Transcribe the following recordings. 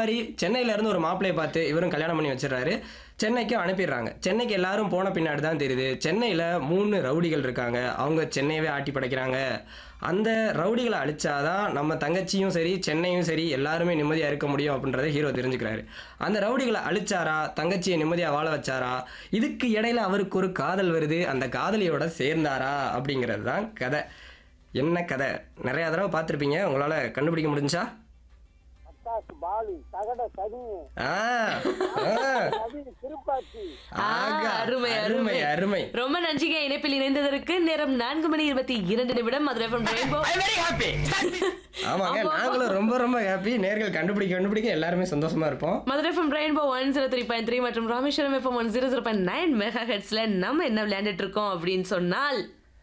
மாதிரி சென்னையில இருந்து ஒரு மாப்பிள்ளையை பார்த்து இவரும் கல்யாணம் பண்ணி வச்சிடுறாரு சென்னைக்கு அனுப்பிடுறாங்க சென்னைக்கு எல்லாரும் போன பின்னாடி தான் தெரியுது சென்னையில மூணு ரவுடிகள் இருக்காங்க அவங்க சென்னையவே ஆட்டி படைக்கிறாங்க அந்த ரவுடிகளை அழிச்சாதான் நம்ம தங்கச்சியும் சரி சென்னையும் சரி எல்லாருமே நிம்மதியா இருக்க முடியும் அப்படின்றத ஹீரோ தெரிஞ்சுக்கிறாரு அந்த ரவுடிகளை அழிச்சாரா தங்கச்சியை நிம்மதியா வாழ வச்சாரா இதுக்கு இடையில அவருக்கு ஒரு காதல் வருது அந்த காதலியோட சேர்ந்தாரா அப்படிங்கிறது தான் கதை என்ன கதை நிறைய தடவை பார்த்துருப்பீங்க உங்களால கண்டுபிடிக்க முடிஞ்சா பட்டாசு பாலு தகட சனி ஆ, ஆ. கவி திருப்பாச்சி ஆகா, அருமை அருமை அருமை ரொம்ப நன்றிங்க இணைப்பில் இணைந்ததற்கு நேரம் நான்கு மணி இருபத்தி இரண்டு நிமிடம் மதுரை from ரெயின்போ ஆமாங்க ஆமா. நாங்களும் ரொம்ப ரொம்ப ஹாப்பி நேர்கள் கண்டுபிடிக்க கண்டுபிடிக்க எல்லாருமே சந்தோஷமா இருப்போம் Madurai from rainbow one zero three point three மற்றும் Rameswaram FM one zero zero point nine mega ஹெட்ஸ்ல நம்ம என்ன விளையாண்டுட்டு இருக்கோம் அப்படின்னு சொன்னால்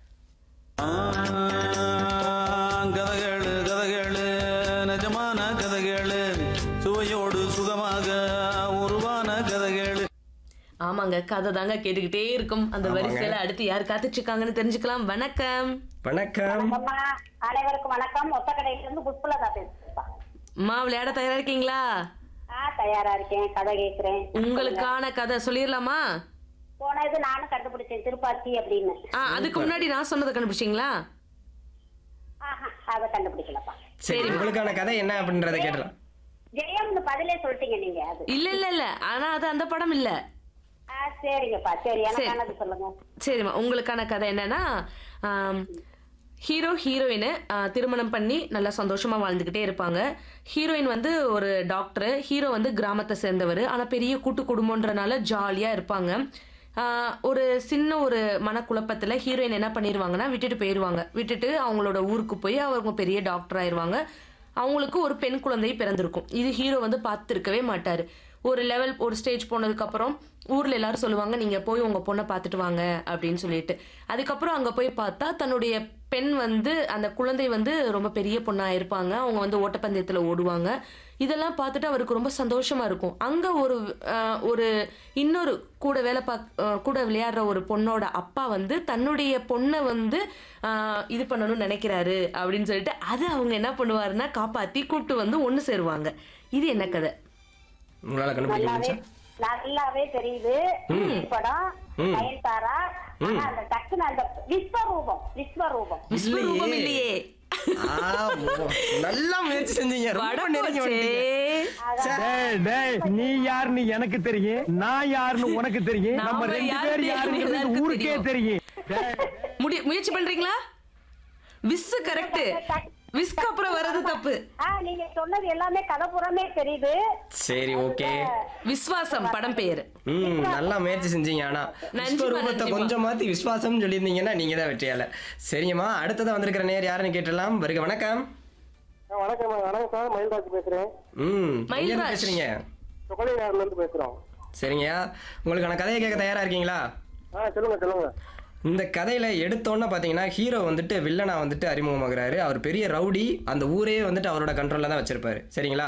கதகளு கதகளு நிஜமான கதகளு சுவையோடு சுகமாக உருவான கதகளு ஆமாங்க கதை தாங்க கேட்டுக்கிட்டே இருக்கும் அந்த ஆமாங்க. வரிசையில அடுத்து யார் காத்துட்டு இருக்காங்கன்னு தெரிஞ்சுக்கலாம் வணக்கம் வணக்கம் அம்மா அனைவருக்கும் வணக்கம் ஒத்தக்கடையில இருந்து புஷ்பலதா பேசுறேன்ப்பா அம்மா விளையாட தயாரா இருக்கீங்களா ஆ தயாரா இருக்கேன் கதை கேக்குறேன் உங்களுக்கான கதை சொல்லிடலாமா போன இது நானும் கண்டுபிடிச்சேன் திருப்பாச்சி அப்படின்னு ஆ அதுக்கு முன்னாடி நான் சொன்னதை கண்டுபிடிச்சிங்களா ஆஹா அதை கண்டுபிடிக்கலப்பா சரி உங்களுக்கான கதை என்ன அப்படின்றத கேட்டலாம் ஜெயம்னு பதிலே சொல்லிட்டீங்க நீங்க அது இல்ல இல்ல இல்ல ஆனா அது அந்த படம் இல்ல ஆ சரிங்கப்பா சரி எனக்கானது சொல்லுங்க சரிம்மா உங்களுக்கான கதை என்னன்னா ஆம், ஹீரோ ஹீரோயின் திருமணம் பண்ணி நல்லா சந்தோஷமா வாழ்ந்துக்கிட்டே இருப்பாங்க ஹீரோயின் வந்து ஒரு டாக்டர் ஹீரோ வந்து கிராமத்தை சேர்ந்தவர் ஆனா பெரிய கூட்டு குடும்பம்ன்றனால ஜாலியா இருப்பாங்க ஆ, ஒரு சின்ன ஒரு மனக்குழப்பத்துல ஹீரோயின் என்ன பண்ணிடுவாங்கன்னா விட்டுட்டு போயிடுவாங்க விட்டுட்டு அவங்களோட ஊருக்கு போய் அவங்க பெரிய டாக்டர் ஆயிருவாங்க அவங்களுக்கு ஒரு பெண் குழந்தை பிறந்திருக்கும் இது ஹீரோ வந்து பார்த்துருக்கவே மாட்டாரு ஒரு லெவல் ஒரு ஸ்டேஜ் போனதுக்கு அப்புறம் ஊர்ல எல்லாரும் சொல்லுவாங்க நீங்க போய் உங்க பொண்ணை பார்த்துட்டு வாங்க அப்படின்னு சொல்லிட்டு அதுக்கப்புறம் அங்க போய் பார்த்தா தன்னுடைய பெண் வந்து அந்த குழந்தை வந்து ரொம்ப பெரிய பொண்ணா இருப்பாங்க அவங்க வந்து ஓட்டப்பந்தயத்துல ஓடுவாங்க இதெல்லாம் பார்த்துட்டு அவருக்கு ரொம்ப சந்தோஷமா இருக்கும் அங்க ஒரு ஆஹ், ஒரு இன்னொரு கூட வேலை பாக் ஆஹ், கூட விளையாடுற ஒரு பொண்ணோட அப்பா வந்து தன்னுடைய பொண்ணை வந்து ஆஹ், இது பண்ணணும்னு நினைக்கிறாரு அப்படின்னு சொல்லிட்டு அதை அவங்க என்ன பண்ணுவாருன்னா காப்பாத்தி கூப்பிட்டு வந்து ஒண்ணு சேருவாங்க இது என்ன கதை உங்களால கண்டுபிடிக்க நல்லாவே முடிஞ்சா நல்லாவே தெரியுது படம் நயன்தாரா ஆனா அந்த டக்குன்னு அந்த விஸ்வரூபம் விஸ்வரூபம் விஸ்வரூபம் இல்லையே ஆ, ஓ, நல்லா முயற்சி செஞ்சீங்க ரொம்ப படம் நெருங்கி போச்சே. வந்துட்டீங்க. டேய் டேய் நீ யாருன்னு எனக்கு தெரியும் நான் யாருன்னு உனக்கு தெரியும் நாம நம்ம ரெண்டு யாருன்னு பேர் யாருன்னு எல்லாருக்கும் ஊருக்கே தெரியும் டேய், முடி முயற்சி பண்றீங்களா விஸ் கரெக்ட் விஸ்க்கு அப்புறம் வர்றது தப்பு ஆ நீங்க சொன்னது எல்லாமே கதை புறமே தெரியுது சரி ஓகே விஸ்வாசம் படம் பேரு ம் நல்லா முயற்சி செஞ்சீங்க ஆனா நன்றிம்மா, விஸ்வரூபத்தை நன்றிம்மா. கொஞ்சம் மாத்தி விஸ்வாசம் சொல்லியிருந்தீங்கன்னா நீங்க தான் வெற்றியால சரிங்கம்மா அடுத்ததா வந்திருக்கிற நேர் யாருன்னு கேட்டலாம் வருக வணக்கம் வணக்கம் வணக்கம் சார் மயில்ராஜ் பேசுறேன் ம் எங்க இருந்து மயில்ராஜ். பேசுறீங்க சுகலி நகர்ல இருந்து பேசுறோம் சரிங்கய்யா உங்களுக்கான கதையை கேட்க தயாரா இருக்கீங்களா ஆ சொல்லுங்க சொல்லுங்க இந்த கதையில எடுத்தோன்னே பார்த்தீங்கன்னா ஹீரோ வந்துட்டு வில்லனா வந்துட்டு அறிமுகமாகிறாரு அவர் பெரிய ரவுடி அந்த ஊரே வந்துட்டு அவரோட கண்ட்ரோல்ல தான் வச்சிருப்பாரு சரிங்களா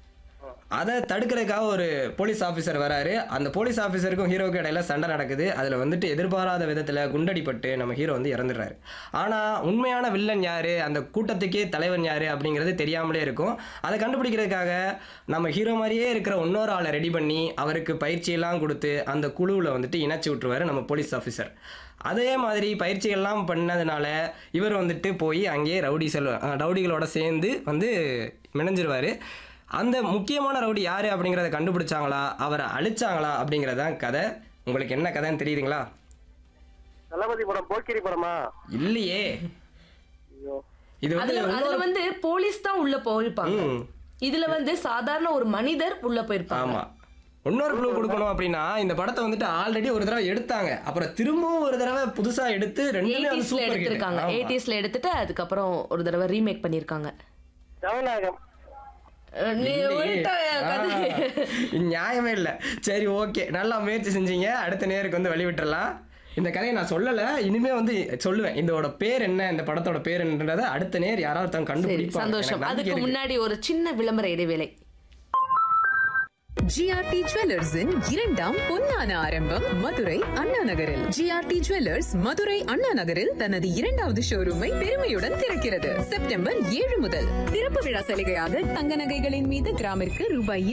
அதை தடுக்கிறதுக்காக ஒரு போலீஸ் ஆஃபீஸர் வராரு அந்த போலீஸ் ஆஃபீஸருக்கும் ஹீரோவுக்கும் இடையில சண்டை நடக்குது அதில் வந்துட்டு எதிர்பாராத விதத்தில் குண்டடிப்பட்டு நம்ம ஹீரோ வந்து இறந்துடுறாரு ஆனால் உண்மையான வில்லன் யாரு அந்த கூட்டத்துக்கே தலைவன் யாரு அப்படிங்கிறது தெரியாமலே இருக்கும் அதை கண்டுபிடிக்கிறதுக்காக நம்ம ஹீரோ மாதிரியே இருக்கிற இன்னொரு ஆளை ரெடி பண்ணி அவருக்கு பயிற்சியெல்லாம் கொடுத்து அந்த குழுவில் வந்துட்டு இணைச்சி விட்டுருவாரு நம்ம போலீஸ் ஆஃபீஸர் அதே மாதிரி பயிற்சிகள்லாம் பண்ணதுனால இவர் வந்துட்டு போய் அங்கேயே ரவுடி செல் ரவுடிகளோட சேர்ந்து வந்து மிணைஞ்சிருவாரு அந்த முக்கியமான ரவுடி யாரு அப்படிங்கிறத கண்டுபிடிச்சாங்களா அவரை அழிச்சாங்களா அப்படிங்கிறதான் கதை உங்களுக்கு என்ன கதைன்னு தெரியுதுங்களா தளபதி படம் போக்கிரி படமா இல்லையே இது வந்து அதுல அதுல இன்னொரு- வந்து போலீஸ் தான் உள்ள போயிருப்பாங்க ம். இதுல வந்து சாதாரண ஒரு மனிதர் உள்ள போயிருப்பாங்க ஆமா இன்னொரு க்ளூ கொடுக்கணும் அப்படின்னா இந்த படத்தை வந்துட்டு ஆல்ரெடி ஒரு தடவை எடுத்தாங்க அப்புறம் திரும்பவும் ஒரு தடவை புதுசா எடுத்து ரெண்டுமே வந்து எயிட்டிஸ்ல சூப்பர் எடுத்திருக்காங்க எயிட்டிஸ்ல எடுத்துட்டு அதுக்கப்புறம் ஒரு தடவை ரீமேக் பண்ணிருக்காங்க ஜனநாயகம் அஹ் நீ உள்டா கதை. நியாயமே இல்லை சரி ஓகே நல்லா முயற்சி செஞ்சீங்க அடுத்த நேருக்கு வந்து வெளிவிட்டுறலாம் இந்த கதையை நான் சொல்லலை இனிமே வந்து சொல்லுவேன் இதோட பேர் என்ன இந்த படத்தோட பேர் என்னன்றதை அடுத்த நேர் யாராவது ஒருத்தவங்க சரி கண்டுபிடிப்பாங்க சந்தோஷம் எனக்கு நம்பிக்கை அதுக்கு இருக்கு. முன்னாடி ஒரு சின்ன விளம்பர இடைவேளை ஜிஆர்டி ஜுவல்லர்ஸின் இரண்டாம் பொன்னான ஆரம்பம் மதுரை அண்ணா நகரில் ஜிஆர்டி ஜுவல்லர்ஸ் மதுரை அண்ணா நகரில் தனது இரண்டாவது ஷோரூமை பெருமையுடன் திறக்கிறது செப்டம்பர் ஏழு முதல் திறப்பு விழா சலுகையாக தங்க நகைகளின் மீது கிராமிற்கு ரூபாய்